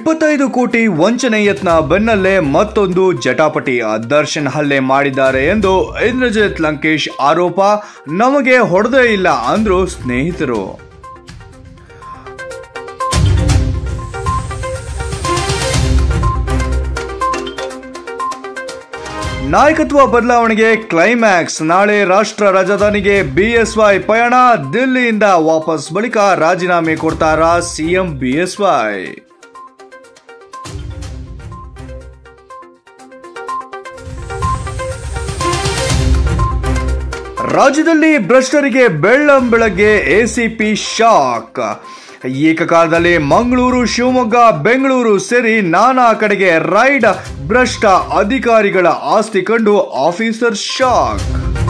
ಇಪ್ಪತ್ತೈದು ಕೋಟಿ ವಂಚನೆ ಯತ್ನ ಬೆನ್ನಲ್ಲೇ ಮತ್ತೊಂದು ಜಟಾಪಟಿ ದರ್ಶನ್ ಹಲ್ಲೆ ಮಾಡಿದ್ದಾರೆ ಎಂದು ಇಂದ್ರಜಿತ್ ಲಂಕೇಶ್ ಆರೋಪ ನಮಗೆ ಹೊಡೆದೇ ಇಲ್ಲ ಅಂದ್ರು ಸ್ನೇಹಿತರು ನಾಯಕತ್ವ ಬದಲಾವಣೆಗೆ ಕ್ಲೈಮ್ಯಾಕ್ಸ್ ನಾಳೆ ರಾಷ್ಟ್ರ ರಾಜಧಾನಿಗೆ ಬಿಎಸ್ವೈ ಪಯಣ ದಿಲ್ಲಿಯಿಂದ ವಾಪಸ್ ಬಳಿಕ ರಾಜೀನಾಮೆ ಕೊಡ್ತಾರಾ ಸಿಎಂ ಬಿಎಸ್ವೈ ರಾಜ್ಯದಲ್ಲಿ ಭ್ರಷ್ಟರಿಗೆ ಬೆಳ್ಳಂ ಬೆಳಗ್ಗೆ ಎಸಿಪಿ ಶಾಕ್ ಏಕಕಾಲದಲ್ಲಿ ಮಂಗಳೂರು ಶಿವಮೊಗ್ಗ ಬೆಂಗಳೂರು ಸೇರಿ ನಾನಾ ಕಡೆಗೆ ರೈಡ್ ಭ್ರಷ್ಟ ಅಧಿಕಾರಿಗಳ ಆಸ್ತಿ ಕಂಡು ಆಫೀಸರ್ ಶಾಕ್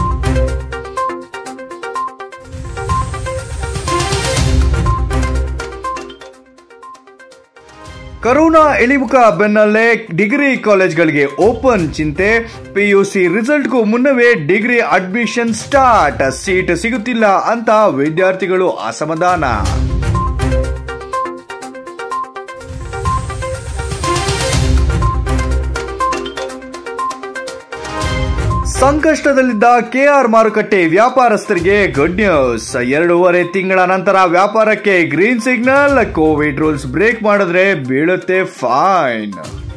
ಕರೋನಾ ಇಳಿಮುಖ ಬೆನ್ನಲ್ಲೇ ಡಿಗ್ರಿ ಕಾಲೇಜ್ಗಳಿಗೆ ಓಪನ್ ಚಿಂತೆ ಪಿಯುಸಿ ರಿಸಲ್ಟ್ಗೂ ಮುನ್ನವೇ ಡಿಗ್ರಿ ಅಡ್ಮಿಷನ್ ಸ್ಟಾರ್ಟ್ ಸೀಟ್ ಸಿಗುತ್ತಿಲ್ಲ ಅಂತ ವಿದ್ಯಾರ್ಥಿಗಳು ಅಸಮಾಧಾನ ಸಂಕಷ್ಟದಲ್ಲಿದ್ದ ಕೆಆರ್ ಮಾರುಕಟ್ಟೆ ವ್ಯಾಪಾರಸ್ಥರಿಗೆ ಗುಡ್ ನ್ಯೂಸ್ ಎರಡೂವರೆ ತಿಂಗಳ ನಂತರ ವ್ಯಾಪಾರಕ್ಕೆ green signal covid rules break ಮಾಡಿದ್ರೆ ಬೀಳುತ್ತೆ ಫೈನ್